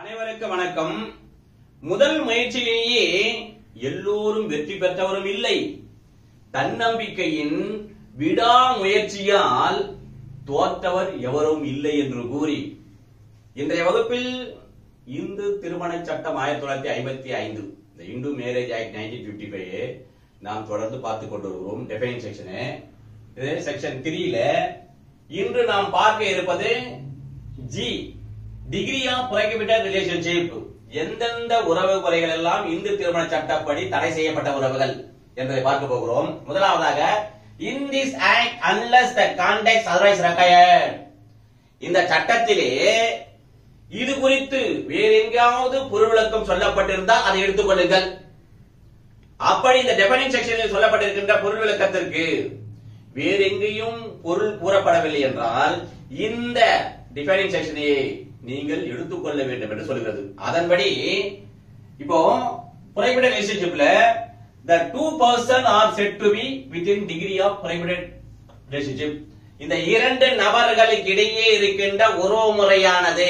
அனைவருக்கும் வணக்கம் முதல் முயற்சியிலேயே எல்லோரும் வெற்றி பெற்றவரும் இல்லை தன்னம்பிக்கையின் விடாமுயற்சியால் தோற்றவர் எவரும் இல்லை என்று கூறி இன்றைய வகுப்பில் இந்து திருமண சட்டம் ஆயிரத்தி தொள்ளாயிரத்தி ஐம்பத்தி ஐந்து இந்த Hindu marriage act nineteen fifty five நாம் தொடர்ந்து பார்த்துக் கொண்டு வருகிறோம் டெஃபைன் செக்ஷனு இது செக்ஷன் த்ரீல இன்று நாம் பார்க்க இருப்பது ஜி டிகிரி ஆஃப் prohibited ரிலேஷன்ஷிப் எந்தெந்த உறவு முறைகள் எல்லாம் இந்து திருமண சட்டப்படி தடை செய்யப்பட்ட உறவுகள் என்பதை பார்க்க போகிறோம் முதலாவதாக in this act unless the context otherwise required இந்த சட்டத்திலே இது குறித்து வேறு எங்கேயாவது பொருள் விளக்கம் சொல்லப்பட்டிருந்தால் அதை எடுத்துக்கொள்ளுங்கள் அப்படி இந்த டெபனிங் செக்ஷனில் சொல்லப்பட்டிருக்கின்ற பொருள் விளக்கத்திற்கு வேறு எங்கேயும் பொருள் கூறப்படவில்லை என்றால் இந்த டிஃபைனிங் செக்ஷனையே நீங்கள் எடுத்துக்கொள்ள வேண்டும் என்று சொல்கிறது அதன்படி இப்போ prohibited ரிலேஷன்ஷிப்ல the two person are said to be within degree of prohibited relationship இந்த இரண்டு நபர்களுக்கு இடையே இருக்கின்ற உறவு முறையானது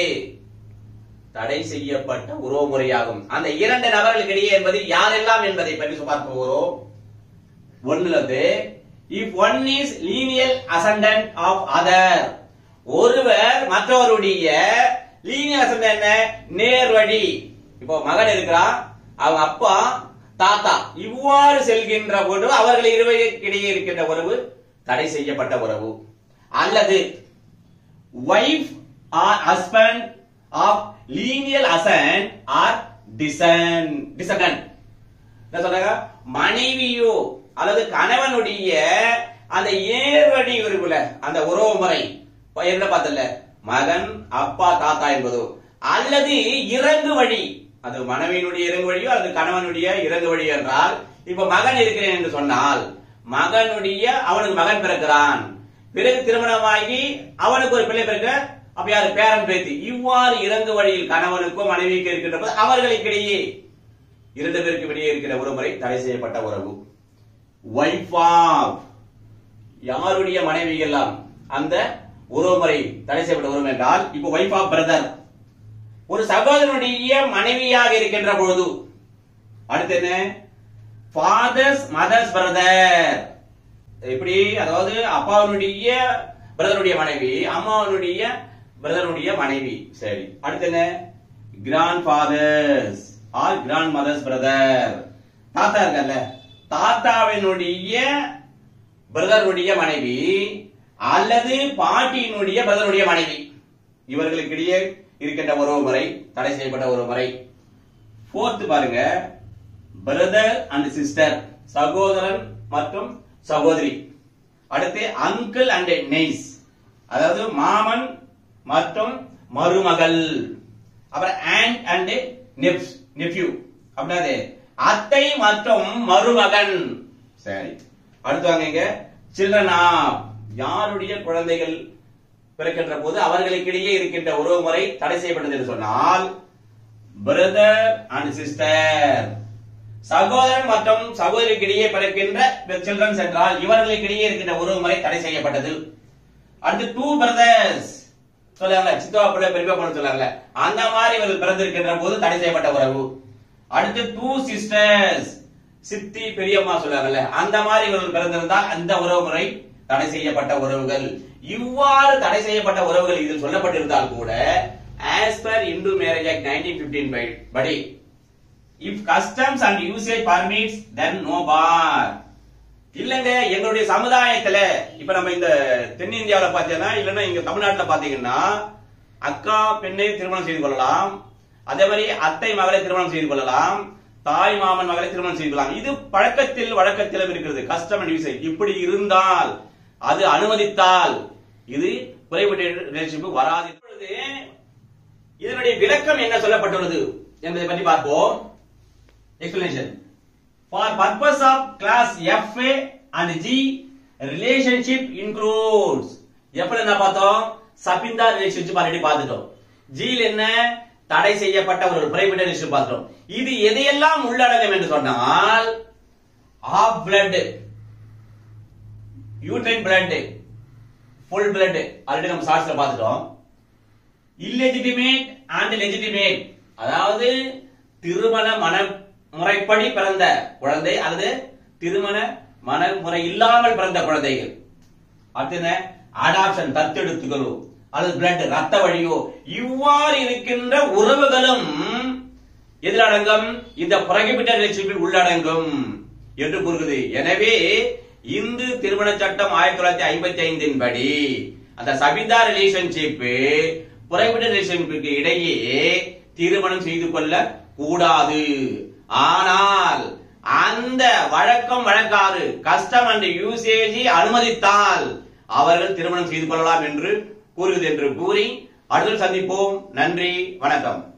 தடை செய்யப்பட்ட உறவு முறையாகும் அந்த இரண்டு நபர்களுக்கு இடையே என்பது யாரெல்லாம் என்பதை பற்றி பார்க்க போகிறோம் ஒண்ணுல இருந்து if one is lineal ascendant of other ஒருவர் மற்றவருடைய லீனியல் அசண்டன்ட் என்ன நேர் வழி இப்போ மகன் இருக்கிறான் அவங்க அப்பா தாத்தா இவ்வாறு செல்கின்ற போது அவர்கள் இருவருக்கிடையே இருக்கின்ற உறவு தடை செய்யப்பட்ட உறவு அல்லது wife or husband of lineal ascent or descent descendant என்ன சொல்றாங்க மனைவியோ அல்லது கணவனுடைய அந்த ஏர்வழி இருக்குல்ல அந்த உறவு முறை என்ன பார்த்தல மகன் அப்பா தாத்தா என்பதோ அல்லது இறங்கு வழி அது மனைவியினுடைய இறங்கு வழியோ அல்லது கணவனுடைய இறங்கு வழி என்றால் இப்ப மகன் இருக்கிறேன் என்று சொன்னால் மகனுடைய அவனுக்கு மகன் பிறக்கிறான் பிறகு திருமணமாகி அவனுக்கு ஒரு பிள்ளை பிறக்க அப்ப யாரு பேரன் பேத்தி இவ்வாறு இறங்கு வழியில் கணவனுக்கோ மனைவிக்கோ இருக்கின்ற போது அவர்களுக்கிடையே இரண்டு பேருக்கு இடையே இருக்கிற உறவுமுறை தடை செய்யப்பட்ட உறவு வைஃப் ஆஃப் யாருடைய மனைவி எல்லாம் அந்த உறவுமுறை தடை செய்யப்பட்ட உறவு என்றால் இப்போ வைஃப் ஆஃப் பிரதர் ஒரு சகோதரனுடைய மனைவியாக இருக்கின்ற பொழுது அடுத்து என்ன ஃபாதர்ஸ் மதர்ஸ் பிரதர் எப்படி அதாவது அப்பாவுடைய பிரதருடைய மனைவி அம்மாவனுடைய பிரதருடைய மனைவி சரி அடுத்து என்ன grandfathers or grandmothers brother தாத்தா இருக்கல்ல தாத்தாவினுடைய பிரதருடைய மனைவி அல்லது பாட்டியினுடைய பிரதருடைய மனைவி இவர்களுக்கிடையே இருக்கின்ற உறவு முறை தடை செய்யப்பட்ட உறவு முறை போர்த் பாருங்க பிரதர் அண்ட் சிஸ்டர் சகோதரன் மற்றும் சகோதரி அடுத்து அங்கிள் அண்ட் நெய்ஸ் அதாவது மாமன் மற்றும் மருமகள் அப்புறம் ஆண்ட் அண்ட் நெப்ஸ் நெப்யூ அப்படின்னாது அத்தை மற்றும் மருமகன் சரி அடுத்து வாங்க இங்க சில்ட்ரன் ஆஃப் யாருடைய குழந்தைகள் பிறக்கின்ற போது அவர்களுக்கிடையே இருக்கின்ற உறவு முறை தடை செய்யப்பட்டது என்று சொன்னால் பிரதர் அண்ட் சிஸ்டர் சகோதரன் மற்றும் சகோதரிக்கிடையே பிறக்கின்ற சில்ட்ரன்ஸ் என்றால் இவர்களுக்கிடையே இருக்கின்ற உறவு முறை தடை செய்யப்பட்டது அடுத்து டூ பிரதர்ஸ் சொல்லுவாங்க சித்தவா கூட பெரியப்பா கூட சொல்லுவாங்கல்ல அந்த மாதிரி இவர்கள் பிறந்திருக்கின்ற போது தடை செய்யப்பட்ட உறவு அடுத்து டூ சிஸ்டர்ஸ் சித்தி பெரியம்மா சொல்லுவாங்கல்ல அந்த மாதிரி இவர்கள் பிறந்திருந்தால் அந்த உறவு முறை தடை செய்யப்பட்ட உறவுகள் இவ்வாறு தடை செய்யப்பட்ட உறவுகள் இதில் சொல்லப்பட்டிருந்தால் கூட as per Hindu marriage act nineteen fifteen படி if customs and usage permits then no bar இல்லங்க எங்களுடைய சமுதாயத்துல இப்ப நம்ம இந்த தென்னிந்தியாவில பாத்தீங்கன்னா இல்லன்னா இங்க தமிழ்நாட்டுல பாத்தீங்கன்னா அக்கா பெண்ணை திருமணம் செய்து கொள்ளலாம் அதே மாதிரி அத்தை மகளை திருமணம் செய்து கொள்ளலாம் தாய் மாமன் மகளை திருமணம் செய்து கொள்ளலாம் இது பழக்கத்தில் வழக்கத்திலும் இருக்கிறது கஸ்டம் அண்ட் யூசேஜ் இப்படி இருந்தால் அது அனுமதித்தால் இது குறைபட்ட ரிலேஷன்ஷிப் வராது இப்பொழுது இதனுடைய விளக்கம் என்ன சொல்லப்பட்டுள்ளது என்பதை பற்றி பார்ப்போம் explanation. For purpose of class FA and G, relationship includes எப்படி என்ன பார்த்தோம் சபிந்தா ரிலேஷன்ஷிப் ஆல்ரெடி பார்த்துட்டோம் ஜியில் என்ன தடை செய்யப்பட்ட ஒரு பிரைவேட் ரிலேஷன் பார்த்துட்டோம் இது எதையெல்லாம் உள்ளடங்கும் என்று சொன்னால் of blood uterine blood full blood already நம்ம சார்ட்ஸ்ல பார்த்துட்டோம் இல்லெஜிட்டிமேட் அண்ட் லெஜிட்டிமேட் அதாவது திருமண மன முறைப்படி பிறந்த குழந்தை அல்லது திருமண மனமுறை இல்லாமல் பிறந்த குழந்தைகள் அடுத்து அடாப்ஷன் தத்தெடுத்துகளோ அல்லது பிளட் ரத்த வழியோ இவ்வாறு இருக்கின்ற உறவுகளும் எதில் அடங்கும் இந்த புறகிபிட்ட ரிலேஷன்ஷிப்பில் உள்ளடங்கும் என்று கூறுகிறது எனவே இந்து திருமண சட்டம் ஆயிரத்தி தொள்ளாயிரத்தி ஐம்பத்தி ஐந்தின் படி அந்த சபிதா ரிலேஷன்ஷிப் புறகிபிட்ட ரிலேஷன்ஷிப்புக்கு இடையே திருமணம் செய்து கொள்ள கூடாது ஆனால் அந்த வழக்கம் வழக்காறு கஸ்டம் அண்ட் யூசேஜ் அனுமதித்தால் அவர்கள் திருமணம் செய்து கொள்ளலாம் என்று கூறுகிறது என்று கூறி அடுத்து சந்திப்போம் நன்றி வணக்கம்